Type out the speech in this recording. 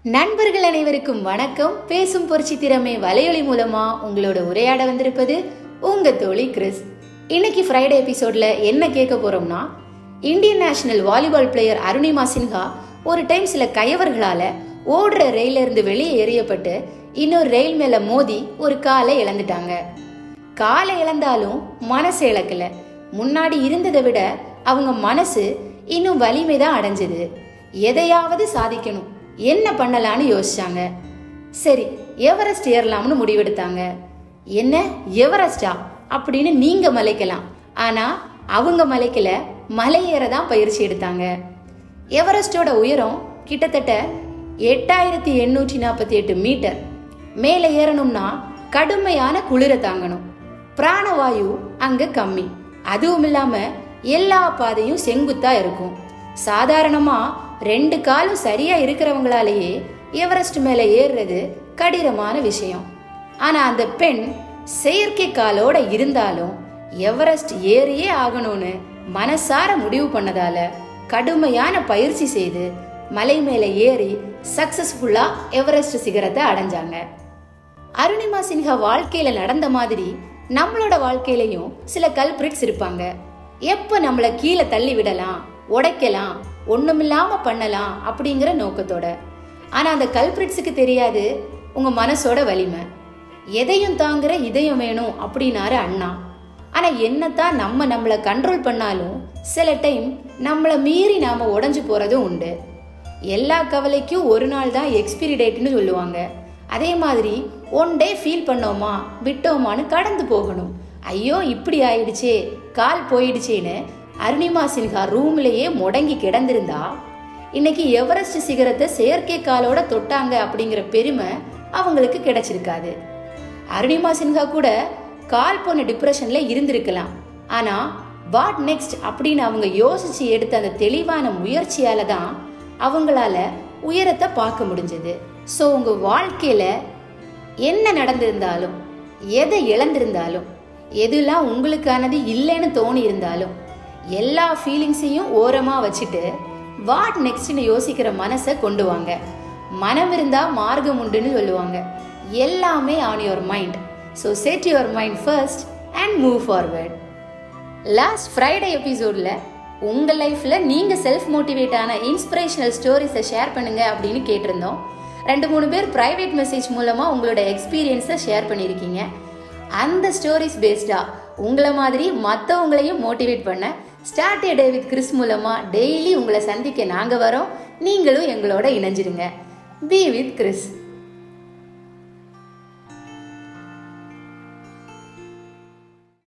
நண்பர்கள் அனைவருக்கும் வணக்கம் பேசும் பொறிச்சி திறமை வலையொலி மூலமா உங்களோட உரையாட வந்திருப்பது உங்க தோழி கிறிஸ் இன்னைக்கு ஃப்ரைடே எபிசோட்ல என்ன கேட்க போறோம்னா Indian national volleyball player Arunima Sinha ஒரு டைம் சில கயவர்களால ஓடுற ரயில இருந்து வெளியே எறியப்பட்டு இன்னொரு ரயில் மேல மோதி ஒரு காலை இழந்துட்டாங்க காலை இழந்தாலும் மனசு இழக்கல முன்னாடி இருந்ததை விட அவங்க மனசு இன்னும் வலிமை தான் அடைஞ்சது எதையாவது சாதிக்கணும் என்ன பண்ணலான்னு யோசிச்சாங்க சரி எவரெஸ்ட் ஏறலாம்னு முடிவெடுத்தாங்க என்ன எவரெஸ்டா அப்படின்னு நீங்க மலைக்கலாம் ஆனா அவங்க மலைக்கல மலை ஏற தான் பயிற்சி எடுத்தாங்க எவரெஸ்டோட உயரம் கிட்டத்தட்ட எட்டாயிரத்தி எண்ணூற்றி நாற்பத்தி எட்டு மீட்டர் மேலே ஏறணும்னா கடுமையான குளிர தாங்கணும் பிராணவாயு அங்க கம்மி அதுவும் இல்லாம எல்லா பாதையும் செங்குத்தா இருக்கும் சாதாரணமா ரெண்டு காலும் சரியா இருக்கிறவங்களாலேயே எவரெஸ்ட் மேல ஏறுறது கடினமான விஷயம் ஆனா அந்த பெண் செயற்கை காலோட இருந்தாலும் எவரெஸ்ட் ஏறியே ஆகணும்னு மனசார முடிவு பண்ணதால கடுமையான பயிற்சி செய்து மலை மேல ஏறி சக்சஸ்ஃபுல்லா எவரெஸ்ட் சிகரத்தை அடைஞ்சாங்க அருணிமா சின்ஹா வாழ்க்கையில நடந்த மாதிரி நம்மளோட வாழ்க்கையிலையும் சில கல்பிரிட்ஸ் இருப்பாங்க எப்ப நம்மள கீழே தள்ளி விடலாம் உடைக்கலாம் ஒண்ணுமில்லாம பண்ணலாம் அப்படிங்கிற நோக்கத்தோட ஆனா அந்த கல்பிரிட்ஸுக்கு தெரியாது உங்க மனசோட வலிமை எதையும் தாங்குற இதயம் வேணும் அப்படின்னாரு அண்ணா ஆனா என்னத்தான் நம்ம நம்மள கண்ட்ரோல் பண்ணாலும் சில டைம் நம்மள மீறி நாம உடைஞ்சு போறதும் உண்டு எல்லா கவலைக்கும் ஒரு நாள் தான் எக்ஸ்பிரி டேட்னு சொல்லுவாங்க அதே மாதிரி ஒன் டே ஃபீல் பண்ணோமா விட்டோமான்னு கடந்து போகணும் ஐயோ இப்படி ஆயிடுச்சே கால் போயிடுச்சேன்னு அருணிமா சின்ஹா ரூம்லயே முடங்கி கிடந்திருந்தா இன்னைக்கு எவரெஸ்ட் சிகரத்தை செயற்கை காலோட தொட்டாங்க அப்படிங்கிற பெருமை அவங்களுக்கு கிடைச்சிருக்காது அருணிமா சின்ஹா கூட கால் போன டிப்ரெஷன்ல இருந்திருக்கலாம் ஆனா வாட் நெக்ஸ்ட் அப்படின்னு அவங்க யோசிச்சு எடுத்த அந்த தெளிவான முயற்சியால தான் அவங்களால உயரத்தை பார்க்க முடிஞ்சது ஸோ உங்க வாழ்க்கையில என்ன நடந்திருந்தாலும் எதை இழந்திருந்தாலும் எதுலாம் உங்களுக்கானது இல்லைன்னு தோணி இருந்தாலும் எல்லா ஃபீலிங்ஸையும் ஓரமா வச்சுட்டு வாட் நெக்ஸ்ட்னு யோசிக்கிற மனசை கொண்டு வாங்க மனம் இருந்தா மார்க்கம் உண்டுன்னு சொல்லுவாங்க எல்லாமே on your mind so set your mind first and move forward last Friday எபிசோடில் உங்கள் லைஃப்பில் நீங்கள் செல்ஃப் மோட்டிவேட் ஆன இன்ஸ்பிரேஷனல் ஸ்டோரிஸை ஷேர் பண்ணுங்க அப்படின்னு கேட்டிருந்தோம் ரெண்டு மூணு பேர் ப்ரைவேட் மெசேஜ் மூலமாக உங்களோட எக்ஸ்பீரியன்ஸை ஷேர் பண்ணியிருக்கீங்க அந்த ஸ்டோரிஸ் பேஸ்டாக உங்களை மாதிரி மற்றவங்களையும் மோட்டிவேட் பண்ண ஸ்டார்ட் டே வித் கிறிஸ் மூலமாக டெய்லி உங்களை சந்திக்க நாங்கள் வரோம் நீங்களும் எங்களோட இணைஞ்சிருங்க பி வித் கிறிஸ்